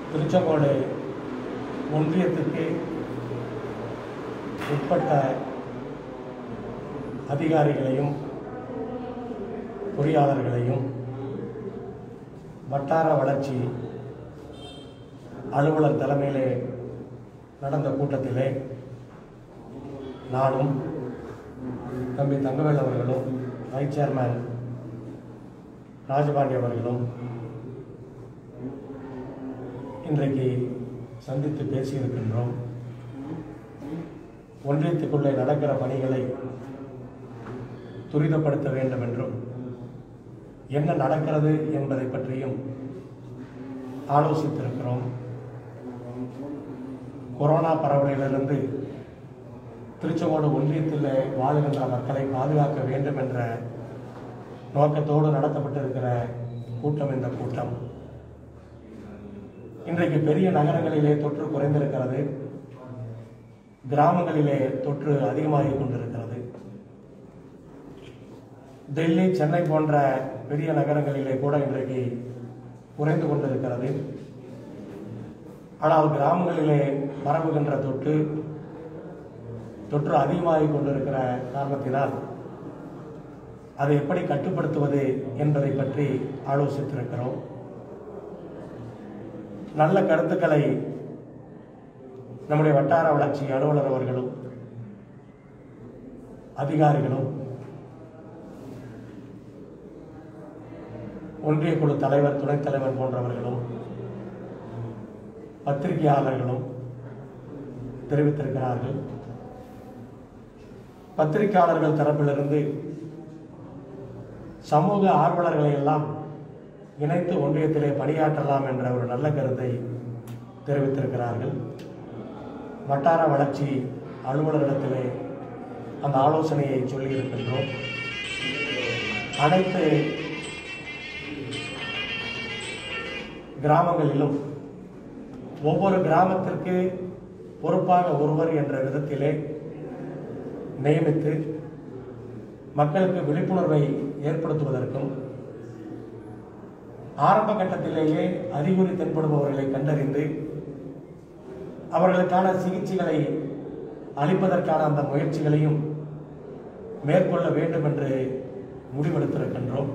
திருச்செங்கோடு ஒன்றியத்துக்கு உட்பட்ட அதிகாரிகளையும் பொறியாளர்களையும் வட்டார வளர்ச்சி அலுவலர் தலைமையிலே நடந்த கூட்டத்திலே நானும் தம்பி தங்கவேல் அவர்களும் வைஸ் சேர்மேன் ராஜபாண்டி அவர்களும் இன்றைக்கு சந்தித்து பேசியிருக்கின்றோம் ஒன்றியத்துக்குள்ளே நடக்கிற பணிகளை துரிதப்படுத்த வேண்டும் என்றும் என்ன நடக்கிறது என்பதை பற்றியும் ஆலோசித்திருக்கிறோம் கொரோனா பரவலிலிருந்து திருச்செங்கோடு ஒன்றியத்தில் வாழுகின்ற மக்களை பாதுகாக்க வேண்டும் என்ற நோக்கத்தோடு நடத்தப்பட்டிருக்கிற கூட்டம் இந்த கூட்டம் இன்றைக்கு பெரிய நகரங்களிலே தொற்று குறைந்திருக்கிறது கிராமங்களிலே தொற்று அதிகமாகிக் கொண்டிருக்கிறது டெல்லி சென்னை போன்ற பெரிய நகரங்களிலே கூட இன்றைக்கு குறைந்து கொண்டிருக்கிறது ஆனால் கிராமங்களிலே பரவுகின்ற தொற்று தொற்று அதிகமாகிக் கொண்டிருக்கிற காரணத்தினால் அதை எப்படி கட்டுப்படுத்துவது என்பதை பற்றி ஆலோசித்திருக்கிறோம் நல்ல கருத்துக்களை நம்முடைய வட்டார வளர்ச்சி அலுவலர் அவர்களும் அதிகாரிகளும் ஒன்றிய குழு தலைவர் துணைத் தலைவர் போன்றவர்களும் பத்திரிகையாளர்களும் தெரிவித்திருக்கிறார்கள் பத்திரிகையாளர்கள் தரப்பிலிருந்து சமூக ஆர்வலர்களை எல்லாம் இணைத்து ஒன்றியத்திலே பணியாற்றலாம் என்ற ஒரு நல்ல கருத்தை தெரிவித்திருக்கிறார்கள் வட்டார வளர்ச்சி அலுவலரிடத்திலே அந்த ஆலோசனையை சொல்லியிருக்கின்றோம் அனைத்து கிராமங்களிலும் ஒவ்வொரு கிராமத்திற்கு பொறுப்பாக ஒருவர் என்ற விதத்திலே நியமித்து மக்களுக்கு விழிப்புணர்வை ஏற்படுத்துவதற்கும் ஆரம்ப கட்டத்திலேயே அறிகுறி தென்படுபவர்களை கண்டறிந்து அவர்களுக்கான சிகிச்சைகளை அளிப்பதற்கான அந்த முயற்சிகளையும் மேற்கொள்ள வேண்டும் என்று முடிவெடுத்திருக்கின்றோம்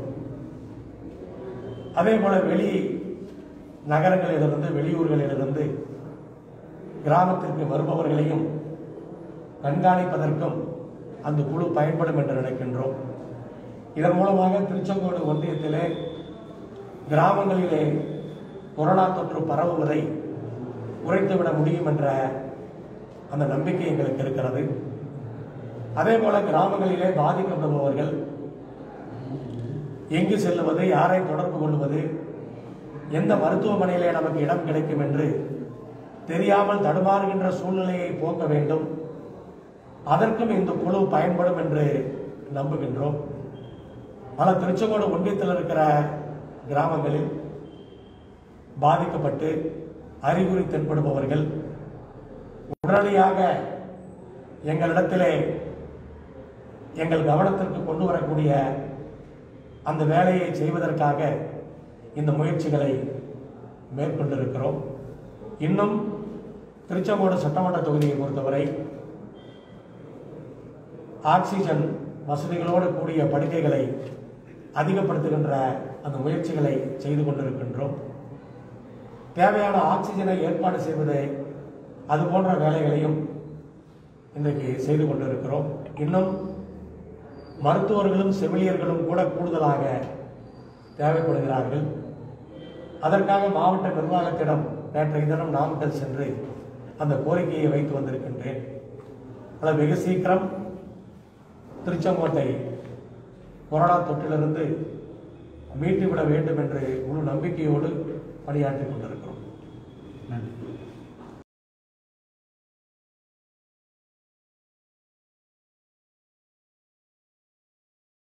அதே போல வெளி நகரங்களிலிருந்து வெளியூர்களிலிருந்து கிராமத்திற்கு வருபவர்களையும் கண்காணிப்பதற்கும் அந்த குழு பயன்படும் என்று நினைக்கின்றோம் இதன் மூலமாக திருச்செங்கோடு ஒன்றியத்திலே கிராமங்களிலே கொரோனா தொற்று பரவுவதை குறைத்துவிட முடியும் என்ற அந்த நம்பிக்கை எங்களுக்கு இருக்கிறது அதே போல கிராமங்களிலே பாதிக்கப்படுபவர்கள் எங்கு செல்லுவது யாரை தொடர்பு கொள்வது எந்த மருத்துவமனையிலே நமக்கு இடம் கிடைக்கும் என்று தெரியாமல் தடுமாறுகின்ற சூழ்நிலையை போக்க வேண்டும் அதற்கும் இந்த குழு பயன்படும் என்று நம்புகின்றோம் பல திருச்செங்கோடு ஒன்றியத்தில் இருக்கிற கிராமங்களில் பாதிக்கப்பட்டு அறிகுறி தென்படுபவர்கள் உடனடியாக எங்களிடத்திலே எங்கள் கவனத்திற்கு கொண்டு வரக்கூடிய அந்த வேலையை செய்வதற்காக இந்த முயற்சிகளை மேற்கொண்டிருக்கிறோம் இன்னும் திருச்செங்கோடு சட்டமன்ற தொகுதியை பொறுத்தவரை ஆக்சிஜன் வசதிகளோடு கூடிய படுக்கைகளை அதிகப்படுத்துகின்ற அந்த முயற்சிகளை செய்து கொண்டிருக்கின்றோம் தேவையான ஆக்சிஜனை ஏற்பாடு செய்வது அது போன்ற வேலைகளையும் இன்றைக்கு செய்து கொண்டிருக்கிறோம் இன்னும் மருத்துவர்களும் செவிலியர்களும் கூட கூடுதலாக தேவைப்படுகிறார்கள் அதற்காக மாவட்ட நிர்வாகத்திடம் நேற்றைய தினம் நாமக்கல் சென்று அந்த கோரிக்கையை வைத்து வந்திருக்கின்றேன் அதில் வெகு சீக்கிரம் திருச்செங்கோட்டை கொரோனா தொற்றிலிருந்து மீட்டுவிட வேண்டும் என்று முழு நம்பிக்கையோடு பணியாற்றிக் கொண்டிருக்கிறோம் நன்றி